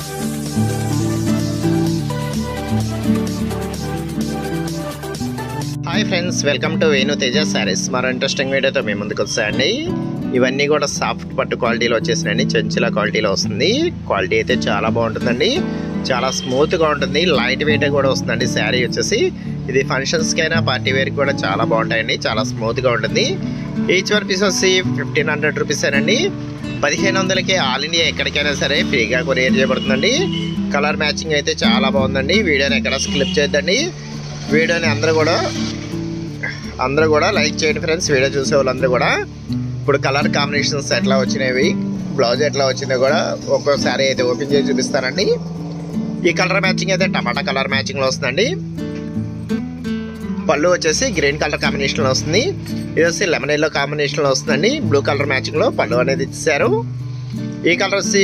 hi friends welcome to Venu Teja sarees మరో interesting వీడియోతో మేము ముందుకు వస్తాయండి ఇవన్నీ కూడా సాఫ్ట్ పట్టు క్వాలిటీలో వచ్చేసినాయండి చెంచుల క్వాలిటీలో వస్తుంది క్వాలిటీ అయితే చాలా బాగుంటుందండి చాలా స్మూత్గా ఉంటుంది లైట్ వెయిట్ కూడా వస్తుందండి శారీ వచ్చేసి ఇది ఫంక్షన్స్కైనా పార్టీ వేర్కి కూడా చాలా బాగుంటాయండి చాలా స్మూత్గా ఉంటుంది ఈచ్ వన్ పీస్ వచ్చి ఫిఫ్టీన్ హండ్రెడ్ రూపీస్ అండి పదిహేను వందలకి ఆల్ ఇండియా ఎక్కడికైనా సరే ఫ్రీగా కొరియర్ చేయబడుతుందండి కలర్ మ్యాచింగ్ అయితే చాలా బాగుందండి వీడియోని ఎక్కడ స్క్లిప్ చేద్దండి వీడియోని అందరూ కూడా అందరూ కూడా లైక్ చేయండి ఫ్రెండ్స్ వీడియో చూసే వాళ్ళందరూ కూడా ఇప్పుడు కలర్ కాంబినేషన్స్ ఎట్లా వచ్చినవి బ్లౌజ్ ఎట్లా వచ్చిందో కూడా ఒక్కోసారి అయితే ఓపెన్ చేసి చూపిస్తానండి ఈ కలర్ మ్యాచింగ్ అయితే టమాటా కలర్ మ్యాచింగ్లో వస్తుందండి పళ్ళు వచ్చేసి గ్రీన్ కలర్ కాంబినేషన్లో వస్తుంది ఇది వచ్చి లెమన్ ఎల్లో కాంబినేషన్లో వస్తుందండి బ్లూ కలర్ మ్యాచింగ్లో పళ్ళు అనేది ఇచ్చారు ఈ కలర్ వచ్చి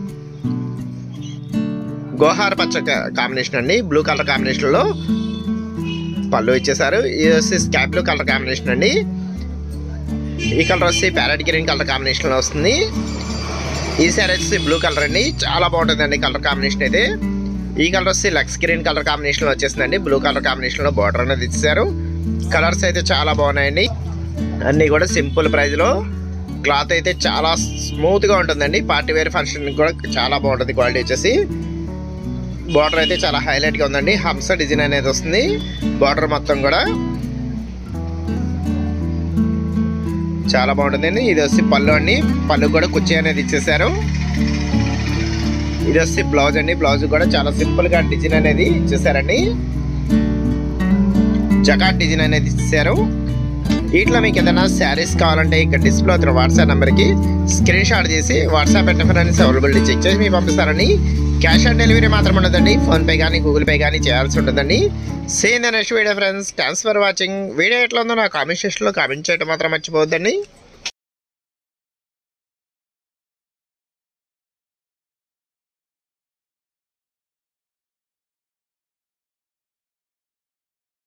గోహార పచ్చ కాంబినేషన్ అండి బ్లూ కలర్ కాంబినేషన్లో పళ్ళు ఇచ్చేసారు ఇది వచ్చి స్కాై బ్లూ కలర్ కాంబినేషన్ అండి ఈ కలర్ వచ్చి ప్యారెట్ గ్రీన్ కలర్ కాంబినేషన్లో వస్తుంది ఈ శారీ వచ్చి బ్లూ కలర్ అండి చాలా బాగుంటుంది అండి కలర్ కాంబినేషన్ అయితే ఈ కలర్ వచ్చి లక్స్ గ్రీన్ కలర్ కాంబినేషన్లో వచ్చేసిందండి బ్లూ కలర్ కాంబినేషన్లో బార్డర్ అనేది ఇచ్చారు కలర్స్ అయితే చాలా బాగున్నాయండి అన్నీ కూడా సింపుల్ ప్రైస్లో క్లాత్ అయితే చాలా స్మూత్గా ఉంటుందండి పార్టీ వేర్ ఫంక్షన్ కూడా చాలా బాగుంటుంది క్వాలిటీ వచ్చేసి బార్డర్ అయితే చాలా హైలైట్గా ఉందండి హంస డిజైన్ అనేది వస్తుంది బార్డర్ మొత్తం కూడా చాలా బాగుంటుందండి ఇది వచ్చి పళ్ళు అండి పళ్ళు కూడా కుర్చీ అనేది ఇచ్చేసారు ఇది వచ్చి బ్లౌజ్ అండి బ్లౌజ్ కూడా చాలా సింపుల్ గా డిజైన్ అనేది ఇచ్చేసారండి జకాట్ డిజైన్ అనేది ఇచ్చేసారు వీటిలో మీకు ఏదైనా శారీస్ కావాలంటే ఇక్కడ డిస్ప్లే అవుతున్న వాట్సాప్ నెంబర్కి స్క్రీన్ షాట్ చేసి వాట్సాప్ ఇంటర్ఫరెన్స్ అవైలబిలిటీ చెక్ చేసి మీకు పంపిస్తారని క్యాష్ ఆన్ డెలివరీ మాత్రం ఉండదండి ఫోన్పే కానీ గూగుల్ పే కానీ చేయాల్సి ఉంటుందండి same next video friends thanks for watching video ఎట్లా ఉందో నా కామెంట్ సెక్షన్లో కామెంట్ చేయడం మాత్రం మర్చిపోవద్దండి